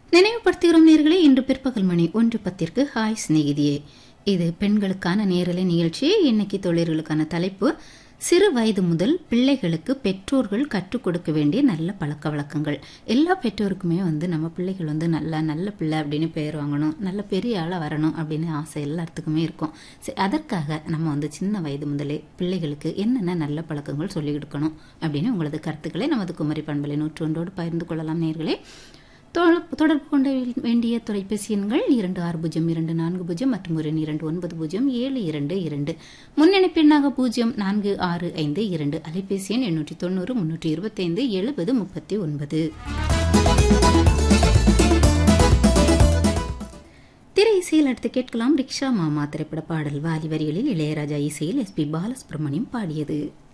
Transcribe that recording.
நினைவுபடுத்துகிறோம் நேர்களே இன்று பிற்பகல் மணி ஒன்று பத்திற்கு ஹாய் சிநேகிதியே இது பெண்களுக்கான நேரலை நிகழ்ச்சி இன்னைக்கு தொழில்களுக்கான தலைப்பு சிறு வயது முதல் பிள்ளைகளுக்கு பெற்றோர்கள் கற்றுக் கொடுக்க வேண்டிய நல்ல பழக்க வழக்கங்கள் எல்லா பெற்றோருக்குமே வந்து நம்ம பிள்ளைகள் வந்து நல்லா நல்ல பிள்ளை அப்படின்னு பெயர் வாங்கணும் நல்ல பெரிய ஆளாக வரணும் அப்படின்னு ஆசை எல்லாத்துக்குமே இருக்கும் சரி அதற்காக நம்ம வந்து சின்ன வயது முதலே பிள்ளைகளுக்கு என்னென்ன நல்ல பழக்கங்கள் சொல்லிக் கொடுக்கணும் அப்படின்னு உங்களது கருத்துக்களை நமது குமரி பண்பலை நூற்றொன்றோடு பகிர்ந்து கொள்ளலாம் நேர்களே தொ- தொடர்பு கொண்ட வேண்டிய தொலைபேசி எண்கள் இரண்டு ஆறு பூஜ்ஜியம் இரண்டு நான்கு பூஜ்ஜியம் மற்றும் ஒரு இரண்டு ஒன்பது பூஜ்ஜியம் ஏழு இரண்டு இரண்டு முன்னணிப்பு எண்ணாக பூஜ்ஜியம் நான்கு ஆறு ஐந்து இரண்டு அலைபேசி எண் எண்ணூற்றி தொண்ணூறு முன்னூற்றி இருபத்தைந்து எழுபது முப்பத்தி ஒன்பது திரை இசையில் அடுத்து கேட்கலாம் ரிக்ஷா மாமா திரைப்பட பாடல் வாலி வரிகளில் இளையராஜா இசையில் எஸ் பி பாலசுப்ரமணியம் பாடியது